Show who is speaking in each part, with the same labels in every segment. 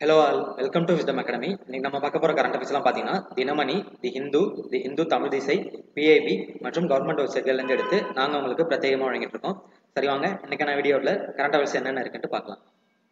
Speaker 1: hello all welcome to Wisdom Academy இன்னைக்கு நம்ம பார்க்க போகிற கரண்ட் அஃபேர்ஸ்லாம் பார்த்தீங்கன்னா தினமணி தி ஹிந்து தி ஹிந்து தமிழ் திசை பிஐபி மற்றும் கவர்மெண்ட் வெப்சைட்லேருந்து எடுத்து நாங்கள் உங்களுக்கு பிரத்யேகமாக வழங்கிட்டு இருக்கோம் சரி வாங்க இன்னைக்கான வீடியோவில் கரண்ட் அஃபேர்ஸ் என்னென்ன இருக்குன்ட்டு பார்க்கலாம்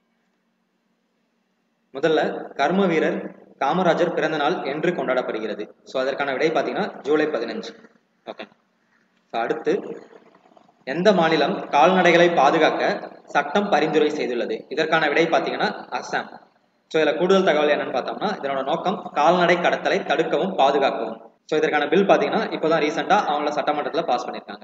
Speaker 1: முதல்ல கர்ம வீரர் காமராஜர் பிறந்த நாள் என்று கொண்டாடப்படுகிறது ஸோ அதற்கான விடை பார்த்தீங்கன்னா ஜூலை பதினஞ்சு ஓகே ஸோ அடுத்து எந்த மாநிலம் கால்நடைகளை பாதுகாக்க சட்டம் பரிந்துரை செய்துள்ளது இதற்கான விடை பார்த்தீங்கன்னா அஸ்ஸாம் ஸோ இதில் கூடுதல் தகவல் என்னன்னு பார்த்தோம்னா இதனோட நோக்கம் கால்நடை கடத்தலை தடுக்கவும் பாதுகாக்கவும் ஸோ இதற்கான பில் பார்த்தீங்கன்னா இப்போதான் ரீசெண்டாக அவங்கள சட்டமன்றத்தில் பாஸ் பண்ணியிருக்காங்க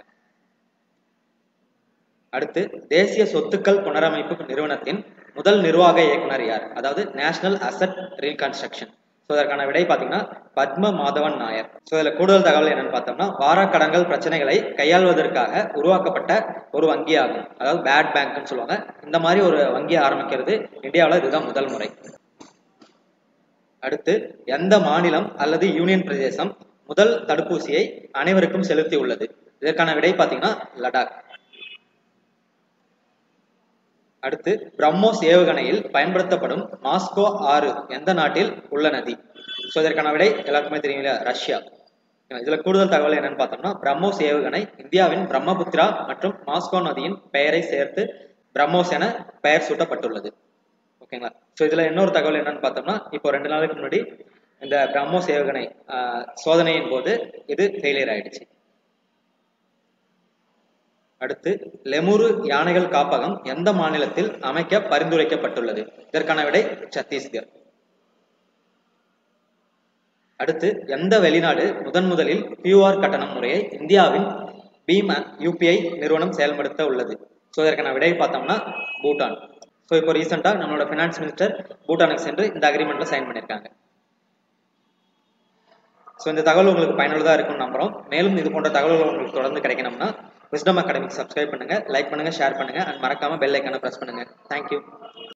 Speaker 1: அடுத்து தேசிய சொத்துக்கள் புனரமைப்பு நிறுவனத்தின் முதல் நிர்வாக இயக்குனர் யார் அதாவது நேஷனல் அசட் ரீகன்ஸ்ட்ரக்ஷன் ஸோ அதற்கான விடை பார்த்தீங்கன்னா பத்ம மாதவன் நாயர் ஸோ இதில் கூடுதல் தகவல் என்னன்னு பார்த்தோம்னா வாராக்கடன்கள் பிரச்சனைகளை கையாள்வதற்காக உருவாக்கப்பட்ட ஒரு வங்கி ஆகும் அதாவது பேட் பேங்க்னு சொல்லுவாங்க இந்த மாதிரி ஒரு வங்கியை ஆரம்பிக்கிறது இந்தியாவில் இதுதான் முதல் முறை அடுத்து எந்த மாநிலம் அல்லது யூனியன் பிரதேசம் முதல் தடுப்பூசியை அனைவருக்கும் செலுத்தி உள்ளது இதற்கான விடை பார்த்தீங்கன்னா லடாக் அடுத்து பிரம்மோஸ் ஏவுகணையில் பயன்படுத்தப்படும் மாஸ்கோ ஆறு எந்த நாட்டில் உள்ள நதி ஸோ இதற்கான விடை எல்லாருக்குமே தெரியும் ரஷ்யா இதுல கூடுதல் தகவல் என்னன்னு பார்த்தோம்னா பிரம்மோஸ் ஏவுகணை இந்தியாவின் பிரம்மபுத்திரா மற்றும் மாஸ்கோ நதியின் பெயரை சேர்த்து பிரம்மோஸ் என பெயர் சூட்டப்பட்டுள்ளது ஓகேங்களா ஸோ இதுல இன்னொரு தகவல் என்னன்னு பார்த்தோம்னா இப்போ ரெண்டு நாளுக்கு முன்னாடி இந்த பிரம்மோஸ் ஏவுகணை சோதனையின் போது இது ஃபெயிலியர் ஆயிடுச்சு அடுத்து லெமுரு யானைகள் காப்பகம் எந்த மாநிலத்தில் அமைக்க பரிந்துரைக்கப்பட்டுள்ளது இதற்கான விடை சத்தீஸ்கர் அடுத்து எந்த வெளிநாடு முதன் முதலில் கியூஆர் கட்டணம் முறையை இந்தியாவின் பீம் யூபிஐ நிறுவனம் செயல்படுத்த உள்ளது ஸோ இதற்கான விடை பார்த்தோம்னா பூட்டான் ஸோ இப்போ ரீசெண்டாக நம்மளோட ஃபினான்ஸ் மினிஸ்டர் பூட்டானுக்கு சென்று இந்த அக்ரிமெண்ட்ல சைன் பண்ணியிருக்காங்க ஸோ இந்த தகவல் உங்களுக்கு பயனுள்ளதாக இருக்கும்னு நம்புறோம் மேலும் இது போன்ற தகவல்கள் உங்களுக்கு தொடர்ந்து கிடைக்கணும்னா விஸ்டம் அகாடமிக் சப்ஸ்கிரைப் பண்ணுங்க லைக் பண்ணுங்க ஷேர் பண்ணுங்க அண்ட் மறக்காம பெல் ஐக்கான பிரஸ் பண்ணுங்க தேங்க்யூ